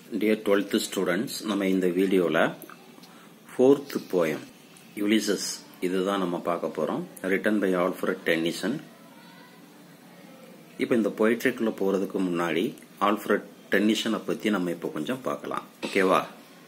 Dear twelfth students நம்ம இந்த வீடியோவில் ஃபோர்த் போயம் யுலிசஸ் இதுதான் நம்ம பார்க்க போகிறோம் ரிட்டன் பை ஆல்ஃபரட் டென்னிசன் இப்போ இந்த பொயிட்ரிக்குள்ளே போகிறதுக்கு முன்னாடி ஆல்ஃபரட் டென்னிசனை பற்றி நம்ம இப்போ கொஞ்சம் பார்க்கலாம் ஓகேவா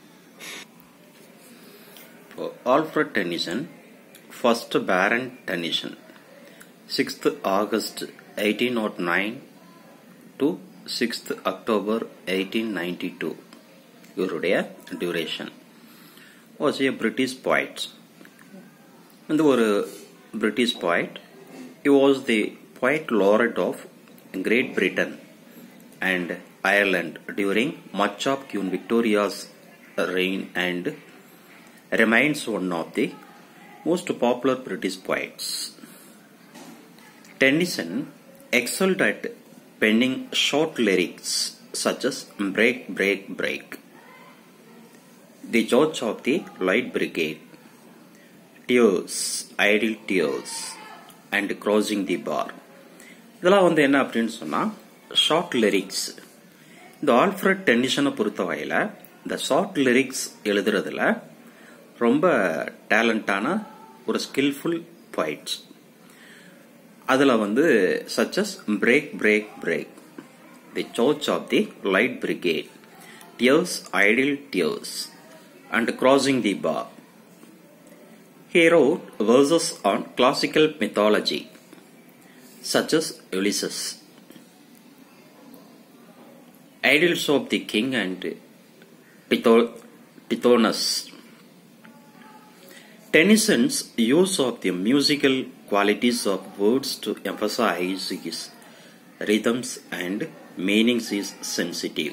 Alfred Tennyson first Baron Tennyson sixth August eighteen nought nine to sixth October eighteen ninety two இவருடைய duration was a British poet இந்த ஒரு British poet he was the poet laureate of Great Britain and Ireland during much of Queen Victoria's reign and remains one of the most popular British poets. Tennyson excelled at penning short lyrics such as Break, Break, Break, The George of the Light Brigade, Tears, Idle Tears, and crossing the bar இதெல்லாம் வந்து என்ன அப்படின்னு சொன்னால் short lyrics இந்த Alfred டென்னிஷனை பொறுத்த வகையில் இந்த ஷார்ட் லிரிக்ஸ் எழுதுறதுல ரொம்ப டேலண்டான ஒரு ஸ்கில்ஃபுல் பாயிட்ஸ் அதில் வந்து such as break break break the church of the light brigade tears idle tears and crossing the bar He wrote verses on classical mythology, such as Ulysses, Idyls of the King and Tithonus. Tennyson's use of the musical qualities of words to emphasize his rhythms and meanings is sensitive.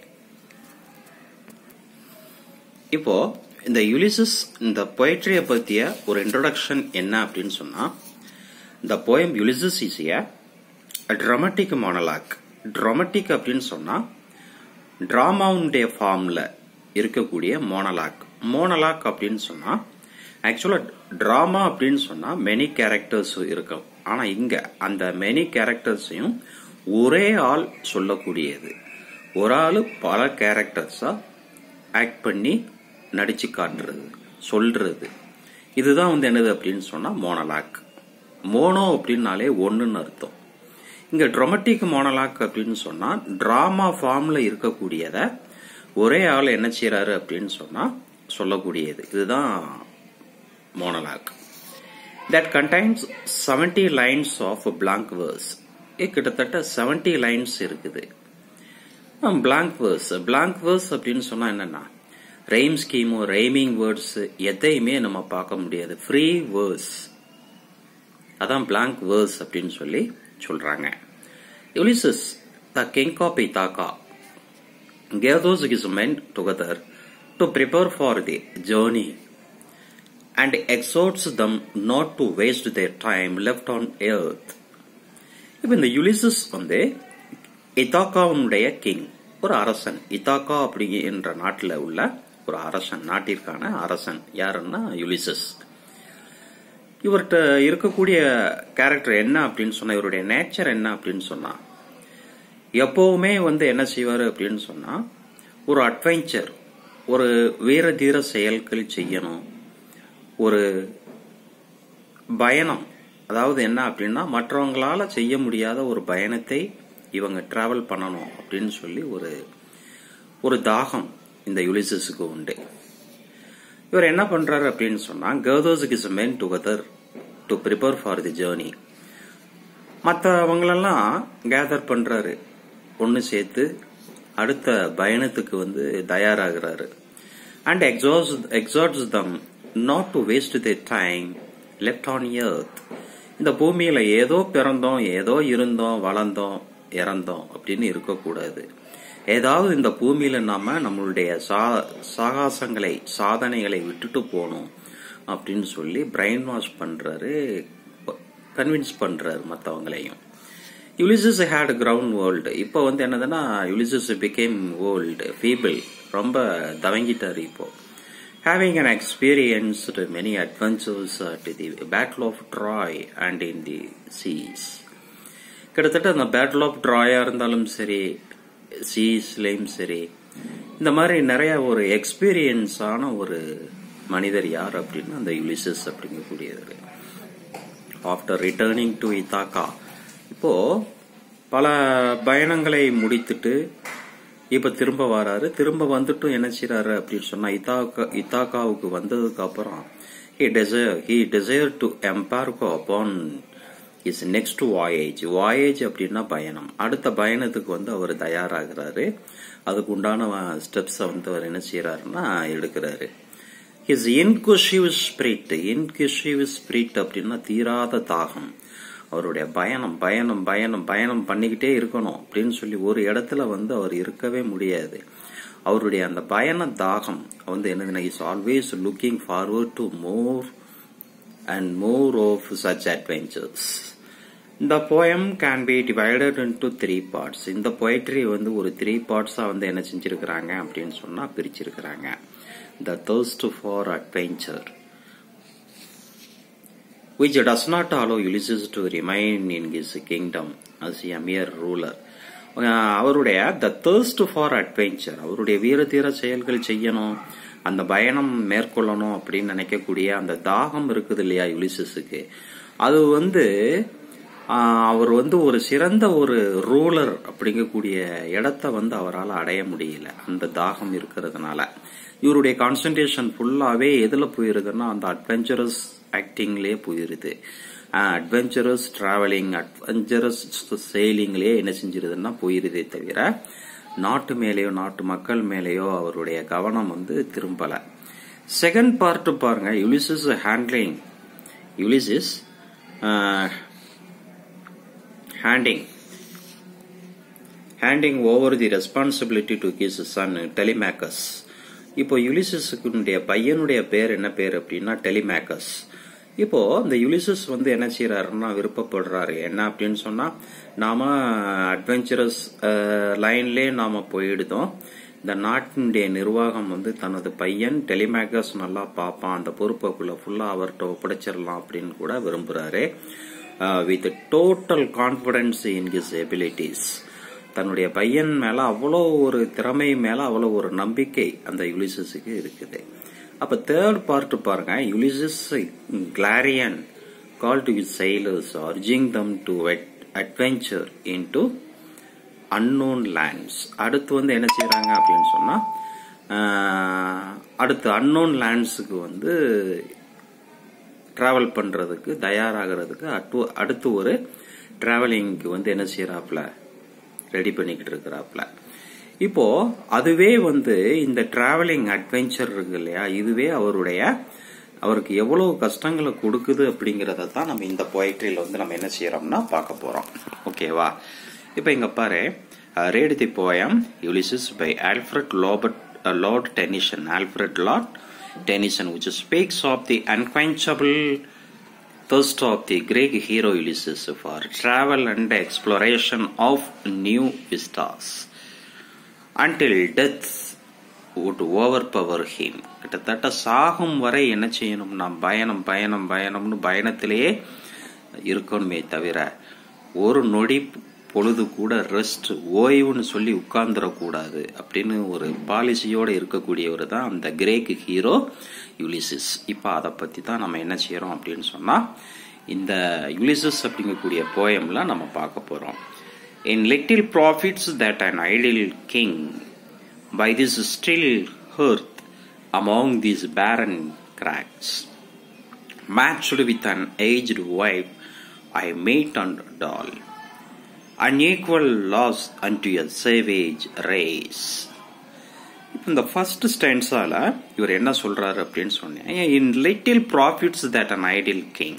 இப்போ இந்த Ulysses இந்த பொயட்ரியை பற்றிய ஒரு introduction என்ன அப்படின்னு சொன்னா இந்த poem Ulysses is a dramatic monologue dramatic அப்படின்னு சொன்னா டிராமாவுடைய ஃபார்ம்ல இருக்கக்கூடிய மோனலாக் மோனலாக் அப்படின்னு சொன்னா ஆக்சுவலா டிராமா அப்படின்னு சொன்னா மெனி கேரக்டர்ஸ் இருக்கும் ஆனா இங்க அந்த மெனி கேரக்டர்ஸையும் ஒரே ஆள் சொல்லக்கூடியது ஒரு ஆள் பல கேரக்டர்ஸா ஆக்ட் பண்ணி நடிச்சு காட்டுறது சொல்றது இதுதான் வந்து என்னது அப்படின்னு சொன்னா மோனலாக் மோனோ அப்படின்னாலே ஒன்றுன்னு அர்த்தம் இங்க ட்ரொமட்டிக் மோனலாக் அப்படின்னு சொன்னா டிராமா ஃபார்ம்ல இருக்கக்கூடியத ஒரே ஆள் என்ன செய்யறாரு அப்படின்னு சொன்னா சொல்லக்கூடியது இதுதான் monologue that contains seventy lines of blank verse கிட்டத்தட்ட செவன்டி லைன்ஸ் இருக்குது பிளாங்க் வேர்ஸ் பிளாங்க் வேர்ஸ் அப்படின்னு சொன்னா என்னன்னா ரெய்ம் ஸ்கீமோ ரைமிங் வேர்ட்ஸ் எதையுமே நம்ம பார்க்க முடியாது ஃப்ரீ வேர்ஸ் அதான் பிளாங்க் வேர்ஸ் அப்படின்னு சொல்லி சொல்றாங்க Ulysses the king of Ithaca gave those his men together to prepare for the journey and exhorts them not to waste their time left on earth. இப்போ இந்த யுலிசஸ் வந்து இத்தாக்காவுடைய king ஒரு அரசன் இத்தாக்கா அப்படி என்ற நாட்டில் உள்ள ஒரு அரசன் நாட்டிற்கான அரசன் யாருன்னா யுலிசஸ் இவர்கிட்ட இருக்கக்கூடிய கேரக்டர் என்ன அப்படின்னு சொன்னா இவருடைய நேச்சர் என்ன அப்படின்னு சொன்னா எப்பவுமே வந்து என்ன செய்வாரு அப்படின்னு சொன்னா ஒரு அட்வென்ச்சர் ஒரு வீர தீர செயல்கள் செய்யணும் ஒரு பயணம் அதாவது என்ன அப்படின்னா மற்றவங்களால செய்ய முடியாத ஒரு பயணத்தை இவங்க டிராவல் பண்ணணும் அப்படின்னு சொல்லி ஒரு ஒரு தாகம் இந்த யுலிசஸுக்கு உண்டு இவர் என்ன பண்றாரு அப்படின்னு சொன்னா கேர்தர்ஸுக்கு is men together to prepare for the journey மற்றவங்களெல்லாம் கேதர் பண்றாரு ஒன்று சேர்த்து அடுத்த பயணத்துக்கு வந்து தயாராகிறாரு அண்ட் எக்ஸாஸ் exhorts them not to waste the time left on earth இந்த பூமியில ஏதோ பிறந்தோம் ஏதோ இருந்தோம் வளர்ந்தோம் இறந்தோம் அப்படின்னு இருக்கக்கூடாது ஏதாவது இந்த பூமியில நாம நம்மளுடைய சா சாகாசங்களை சாதனைகளை விட்டுட்டு போகணும் அப்படின்னு சொல்லி பிரெயின் வாஷ் பண்றாரு கன்வின்ஸ் பண்றாரு மற்றவங்களையும் யுலிசஸ் ஹேட் கிரவுண்ட் வேர்ல்டு இப்போ வந்து என்னதுன்னா யுலிசஸ் பிகேம் வேர்ல்டு ஃபீபிள் ரொம்ப தவங்கிட்டார் இப்போ having an experienced many adventures at the battle of Troy and in the seas கிட்டத்தட்ட அந்த பேட்டில் ஆஃப் ட்ராயா இருந்தாலும் சரி சீஸ்லேயும் சரி இந்த மாதிரி நிறைய ஒரு எக்ஸ்பீரியன்ஸான ஒரு மனிதர் யார் அப்படின்னா அந்த யுலிசஸ் அப்படிங்கக்கூடியவர் ஆஃப்டர் ரிட்டர்னிங் டு இத்தாக்கா இப்போ பல பயணங்களை முடித்துட்டு இப்ப திரும்ப வராரு திரும்ப வந்துட்டும் என்ன செய்யறாரு அப்படின்னு சொன்னா இத்தாக்கா இத்தாக்காவுக்கு வந்ததுக்கு அப்புறம் he desire he desire to embark upon his next voyage voyage அப்படின்னா பயணம் அடுத்த பயணத்துக்கு வந்து அவர் தயாராகிறாரு அதுக்கு உண்டான ஸ்டெப்ஸை வந்து அவர் என்ன செய்யறாருன்னா எடுக்கிறாரு his inquisitive spirit inquisitive spirit அப்படின்னா தீராத தாகம் அவருடைய பயணம் பயணம் பயணம் பயணம் பண்ணிக்கிட்டே இருக்கணும் அப்படின்னு சொல்லி ஒரு இடத்துல வந்து அவர் இருக்கவே முடியாது அவருடைய அந்த பயண தாகம் வந்து என்னதுன்னா is always looking forward to more and more of such adventures இந்த poem can be divided into three parts இந்த பொயட்ரி வந்து ஒரு த்ரீ பார்ட்ஸா வந்து என்ன செஞ்சிருக்கிறாங்க அப்படின்னு சொன்னா பிரிச்சிருக்கிறாங்க the thirst for adventure which does not allow Ulysses to remain in his kingdom as a mere ruler. அவருடைய த தேர்ஸ்ட் ஃபார் அட்வென்ச்சர் அவருடைய வீரதீர செயல்கள் செய்யணும் அந்த பயணம் மேற்கொள்ளணும் அப்படின்னு நினைக்கக்கூடிய அந்த தாகம் இருக்குது இல்லையா யுலிசஸுக்கு அது வந்து அவர் வந்து ஒரு சிறந்த ஒரு ரூலர் அப்படிங்கக்கூடிய இடத்த வந்து அவரால் அடைய முடியல அந்த தாகம் இருக்கிறதுனால இவருடைய கான்சன்ட்ரேஷன் ஃபுல்லாவே எதுல போயிருதுன்னா அந்த அட்வென்ச்சரஸ் ஆக்டிங்லயே போயிருது அட்வென்ச்சரஸ் டிராவலிங் அட்வென்ச்சரஸ் செயலிங்லயே என்ன செஞ்சிருதுன்னா போயிருதே தவிர நாட்டு மேலேயோ நாட்டு மக்கள் மேலேயோ அவருடைய கவனம் வந்து திரும்பல செகண்ட் பார்ட் பாருங்க Ulysses handling Ulysses handing handing over the responsibility to his son Telemachus இப்போ யுலிசஸுக்குடைய பையனுடைய பேர் என்ன பேர் அப்படின்னா டெலிமேக்கஸ் இப்போ இந்த யுலிசஸ் வந்து என்ன செய்யறாருன்னா விருப்பப்படுறாரு என்ன அப்படின்னு சொன்னா நாம அட்வென்ச்சரஸ் லைன்லே நாம போயிடுதோம் இந்த நாட்டினுடைய நிர்வாகம் வந்து தனது பையன் டெலிமேக்கஸ் நல்லா பார்ப்பான் அந்த பொறுப்புக்குள்ள ஃபுல்லா அவர்கிட்ட ஒப்படைச்சிடலாம் அப்படின்னு கூட விரும்புறாரு with total confidence in his abilities தன்னுடைய பையன் மேல அவ்வளோ ஒரு திறமை மேல அவ்வளோ ஒரு நம்பிக்கை அந்த யுலிசஸுக்கு இருக்குது அப்ப தேர்ட் பார்ட் பாருங்க Ulysses clarion call to with sailors urging them to adventure into unknown lands அடுத்து வந்து என்ன செய்யறாங்க அப்படின்னு சொன்னா அடுத்து அன்னோன் லேண்ட்ஸுக்கு வந்து டிராவல் பண்றதுக்கு தயாராகிறதுக்கு அடுத்து ஒரு டிராவலிங்க்கு வந்து என்ன செய்யறாப்ல ரெடி பண்ணிக்கிட்டு இருக்கிறாப்ல இப்போ அதுவே வந்து இந்த டிராவலிங் அட்வென்ச்சர் இருக்கு இல்லையா இதுவே அவருடைய அவருக்கு எவ்வளவு கஷ்டங்களை கொடுக்குது அப்படிங்கறத தான் நம்ம இந்த பொயட்ரியில வந்து நம்ம என்ன செய்யறோம்னா பார்க்க போறோம் ஓகேவா இப்போ இங்க பாரு read the poem Ulysses by Alfred Lord Lord Tennyson Alfred Lord Tennyson which speaks of the unquenchable thirst of the Greek hero Ulysses for travel and exploration of new vistas until death would overpower him கிட்டத்தட்ட சாகும் வரை என்ன செய்யணும்னா பயணம் பயணம் பயணம்னு பயணத்திலேயே இருக்கணுமே தவிர ஒரு நொடி பொழுது கூட ரெஸ்ட் ஓய்வுன்னு சொல்லி உட்கார்ந்துடக்கூடாது அப்படின்னு ஒரு பாலிசியோட இருக்கக்கூடியவர் தான் அந்த கிரேக் ஹீரோ யுலிசிஸ் இப்போ அதை பற்றி தான் நம்ம என்ன செய்யறோம் அப்படின்னு சொன்னால் இந்த யுலிசிஸ் அப்படிங்கக்கூடிய போயம்ல நம்ம பார்க்க போகிறோம் in little profits that an idle king by this still hearth among these barren crags matched with an aged wife I mete and dole unequal loss unto a savage race இந்த ஃபர்ஸ்ட் ஸ்டான்ஸால இவர் என்ன சொல்றாரு அப்படின்னு சொன்னேன் in little profits that an idle king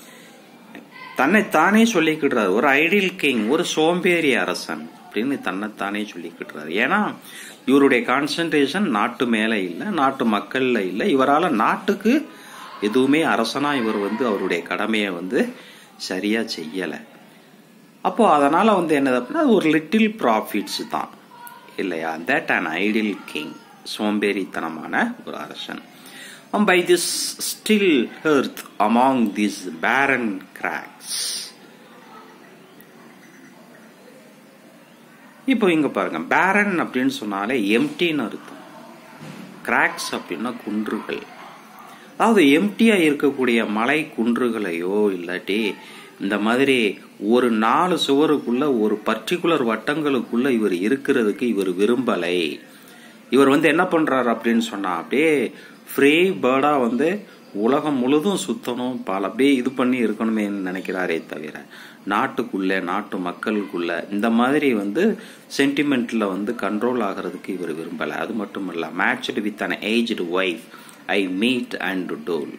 தன்னை தானே சொல்லிக்கிடுறாரு ஒரு ஐடியல் கிங் ஒரு சோம்பேறி அரசன் அப்படின்னு தன்னைத்தானே சொல்லிக்கிட்டுறாரு ஏன்னா இவருடைய கான்சென்ட்ரேஷன் நாட்டு மேல இல்லை நாட்டு மக்கள்ல இல்லை இவரால் நாட்டுக்கு எதுவுமே அரசனா இவர் வந்து அவருடைய கடமையை வந்து சரியா செய்யலை அப்போ அதனால வந்து என்னது அப்படின்னா ஒரு லிட்டில் ப்ராஃபிட்ஸ் தான் இல்லையா தட் அன் ஐடியல் கிங் சோம்பேறித்தனமான ஒரு அரசன் by this still hearth among this barren crags இப்போ இங்க பாருங்க பேரன் அப்படின்னு சொன்னாலே எம்டின்னு அர்த்தம் கிராக்ஸ் அப்படின்னா குன்றுகள் அதாவது எம்டியா இருக்கக்கூடிய மலை குன்றுகளையோ இல்லாட்டி இந்த மாதிரி ஒரு நாலு சுவருக்குள்ள ஒரு பர்டிகுலர் வட்டங்களுக்குள்ள இவர் இருக்கிறதுக்கு இவர் விரும்பலை இவர் வந்து என்ன பண்றாரு அப்படின்னு சொன்னா அப்படியே ஃப்ரீ பேர்டா வந்து உலகம் முழுதும் சுத்தணும் பல அப்படியே இது பண்ணி இருக்கணுமே நினைக்கிறாரே தவிர நாட்டுக்குள்ள நாட்டு மக்களுக்குள்ள இந்த மாதிரி வந்து சென்டிமெண்ட்ல வந்து கண்ட்ரோல் ஆகிறதுக்கு இவர் விரும்பல அது மட்டும் இல்ல matched with an aged wife I mete and dole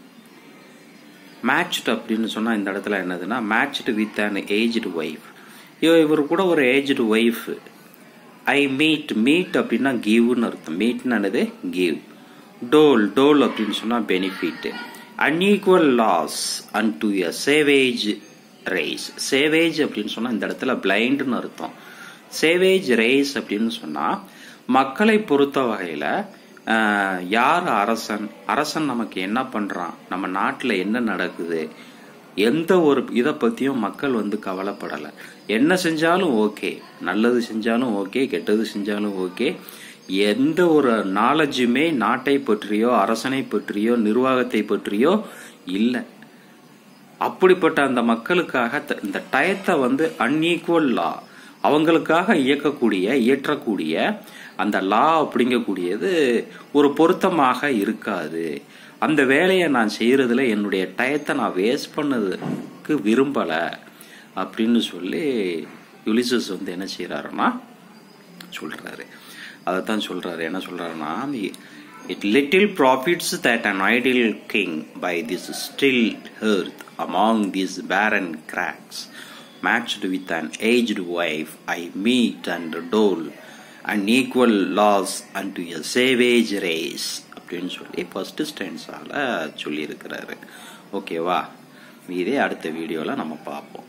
matched அப்படின்னு சொன்னா இந்த இடத்துல என்னதுன்னா matched with an aged wife இவர் கூட ஒரு aged wife I mete mete அப்படின்னா கிவ்னு அர்த்தம் மீட்னது கிவ் டோல் டோல் அப்படின்னு சொன்னா benefit unequal loss unto a savage race savage அப்படின்னு சொன்னா இந்த இடத்துல பிளைண்ட்னு அர்த்தம் சேவேஜ் ரேஸ் அப்படின்னு சொன்னா மக்களை பொறுத்த வகையில யார் அரசன் அரசன் நமக்கு என்ன பண்றான் நம்ம நாட்டில் என்ன நடக்குது எந்த ஒரு இதை பத்தியும் மக்கள் வந்து கவலைப்படலை என்ன செஞ்சாலும் ஓகே நல்லது செஞ்சாலும் ஓகே கெட்டது செஞ்சாலும் ஓகே எந்த ஒரு நாலேஜுமே நாட்டை பற்றியோ அரசனை பற்றியோ நிர்வாகத்தை பற்றியோ இல்லை அப்படிப்பட்ட அந்த மக்களுக்காக இந்த டயத்தை வந்து அன்ஈக்குவல் லா அவங்களுக்காக இயக்கக்கூடிய இயற்றக்கூடிய அந்த லா அப்படிங்கக்கூடியது ஒரு பொருத்தமாக இருக்காது அந்த வேலையை நான் செய்யறதுல என்னுடைய டயத்தை நான் வேஸ்ட் பண்ணதுக்கு விரும்பல அப்படின்னு சொல்லி யுலிசஸ் வந்து என்ன செய்யறாருன்னா சொல்றாரு அதைத்தான் சொல்றாரு என்ன சொல்றாருன்னா it little profits that an idle king by this still hearth among this barren crags matched with an aged wife I mete and dole unequal loss unto a savage race அப்படின்னு சொல்லி first ஸ்டென்ஸால சொல்லியிருக்கிறாரு ஓகேவா இதே அடுத்த வீடியோவில் நம்ம பார்ப்போம்